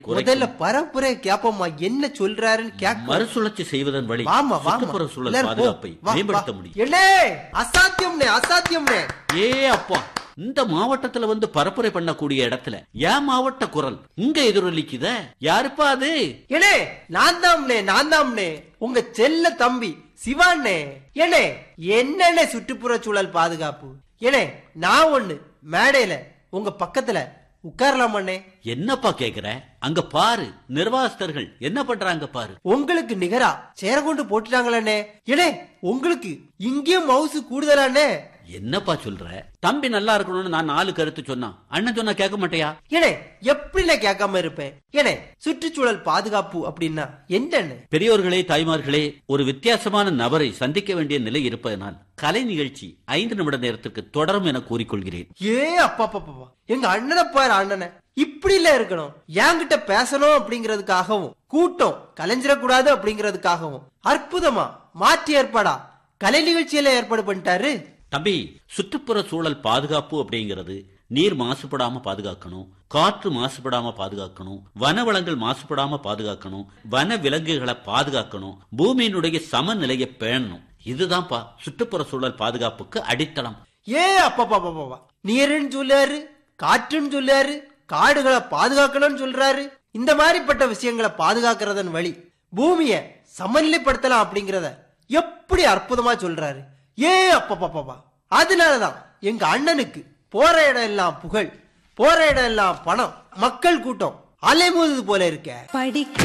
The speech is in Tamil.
முதல்ல பரப்புரை கேப்போமா என்ன சொல்றாருன்னு கேட்க மறுசுழற்சி செய்வதன் வழி வாமா வாமா சுற்றுப்புற சூழல் எல்லாரும் போ. பாதுகாப்பை வா, மேம்படுத்த வா. முடியும் என்னே அசாத்தியம்னே அசாத்தியம்னே ஏ அப்பா இந்த மாவட்டத்துல வந்து பரப்புரை பண்ணக்கூடிய இடத்துல ஏன் மாவட்ட குரல் இங்க எதிரொலிக்குத யாருப்பா அது ஏனே நான் தாம்னே நான் தாம்னே உங்க செல்ல தம்பி சிவாண்ணே ஏனே என்னண்ணே சுற்றுப்புற சூழல் பாதுகாப்பு ஏனே நான் ஒண்ணு மேடையில உங்க பக்கத்துல உட்காரலாமண்ணே என்னப்பா கேக்குற அங்க பாரு நிர்வாகஸ்தர்கள் என்ன பண்றாங்க பாரு உங்களுக்கு நிகரா சேர கொண்டு போட்டுட்டாங்களே ஏனே உங்களுக்கு இங்கேயும் மவுசு கூடுதலானே என்னப்பா சொல்ற தம்பி நல்லா இருக்கணும்னு நான் நாலு கருத்து சொன்னா அண்ணன் சொன்னா கேட்க மாட்டியா ஏனே எப்படி நான் கேட்காம இருப்பேன் ஏனே சுற்றுச்சூழல் பாதுகாப்பு அப்படின்னா என்னன்னு பெரியோர்களே தாய்மார்களே ஒரு வித்தியாசமான நபரை சந்திக்க வேண்டிய நிலை இருப்பதனால் கலை நிகழ்ச்சி ஐந்து நிமிட நேரத்துக்கு தொடரும் என கூறிக்கொள்கிறேன் ஏ அப்பா அப்பா எங்க அண்ணனை பாரு அண்ணனை இப்படி இல்ல இருக்கணும் என்கிட்ட பேசணும் அப்படிங்கறதுக்காகவும் கூட்டம் கலைஞ்சிடக்கூடாது அப்படிங்கறதுக்காகவும் அற்புதமா மாற்றி ஏற்பாடா கலை நிகழ்ச்சியில ஏற்பாடு பண்ணிட்டாரு தம்பி சுற்றுப்புற சூழல் பாதுகாப்பு அப்படிங்கிறது நீர் மாசுபடாம பாதுகாக்கணும் காற்று மாசுபடாம பாதுகாக்கணும் வனவளங்கள் மாசுபடாம பாதுகாக்கணும் வன விலங்குகளை பாதுகாக்கணும் பூமியினுடைய சமநிலையை பேணணும் இதுதான்ப்பா சுற்றுப்புற சூழல் பாதுகாப்புக்கு அடித்தளம் ஏ அப்பா பாப்பா பாப்பா நீருன்னு சொல்லாரு காற்றுன்னு சொல்லாரு காடுகளை பாதுகாக்கணும்னு சொல்றாரு இந்த மாதிரிப்பட்ட விஷயங்களை பாதுகாக்கிறதன் வழி பூமிய சமநிலைப்படுத்தலாம் அப்படிங்கறத எப்படி அற்புதமா சொல்றாரு ஏ அப்பா பாப்பா அதனாலதான் எங்க அண்ணனுக்கு போற இடம் எல்லாம் புகழ் போற இடம் எல்லாம் பணம் மக்கள் கூட்டம் அலைமோதுது போல இருக்க படிக்க